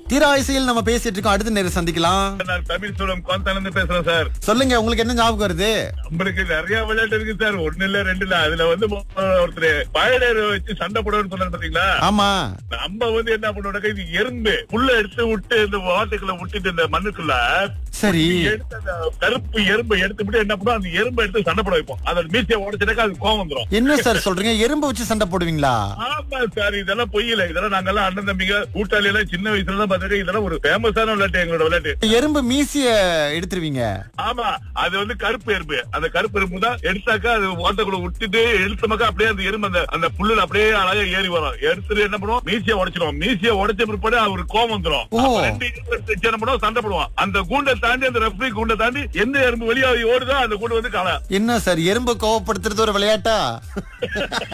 தீராயசையில் நம்ம பேசிட்டு இருக்கோம் அடுத்த நேரம் சந்திக்கலாம் நான் தமிழ் சூழம் கோந்தானந்து பேசுறேன் சார் சொல்லுங்க உங்களுக்கு என்ன ஞாபகம் வருது நம்மளுக்கு நிறைய விளையாட்டு இருக்கு சார் ஒண்ணு இல்ல ரெண்டு இல்ல அதுல வந்து ஒருத்தர் பயனர் வச்சு சண்டை போடுவேன்னு சொன்னாரு பாத்தீங்களா ஆமா நம்ம வந்து என்ன பண்ணுவோம் இது எறும்பு புல்ல எடுத்து விட்டு இந்த வாட்டுக்குள்ள விட்டுட்டு இந்த மண்ணுக்குள்ள சரி எடுத்து அந்த கருப்பு எறும்பை எடுத்து விட்டு என்ன பண்ணுவோம் அந்த எறும்பை எடுத்து சண்டை போட வைப்போம் அதோட மீசையை உடச்சிட்டாக்கா அது கோவம் வந்துரும் என்ன சார் சொல்றீங்க எறும்பு வச்சு சண்டை போடுவீங்களா ஆமா சார் இதெல்லாம் பொய்யில இதெல்லாம் நாங்கெல்லாம் அண்ணன் தம்பிங்க கூட்டாளி எல்லாம் சின்ன வயசுல தான் பாத்துட்டு இதெல்லாம் ஒரு ஃபேமஸான விளையாட்டு எங்களோட விளையாட்டு எறும்பு மீசிய எடுத்துருவீங்க ஆமா அது வந்து கருப்பு எறும்பு அந்த கருப்பு எறும்பு தான் எடுத்தாக்கா அது ஓட்டக்குள்ள விட்டுட்டு எடுத்தமாக்கா அப்படியே அந்த எறும்பு அந்த அந்த புல்லுல அப்படியே அழகா ஏறி வரும் எடுத்துட்டு என்ன பண்ணுவோம் மீசிய உடைச்சிடும் மீசிய உடைச்ச பிற்பாடு அவருக்கு கோவம் வந்துரும் ஓ. அப்ப ரெண்டு எறும்பு எடுத்து வச்சு என்ன பண்ணுவோம் சண்டை போடுவோம் அந்த கூண்டை தாண்டி அந்த ரெஃப்ரி கூண்டை தாண்டி எந்த எறும்பு வெளியே ஓடுதோ அந்த கூண்டு வந்து காலம் என்ன சார் எறும்பு கோவப்படுத்துறது ஒரு விளையாட்டா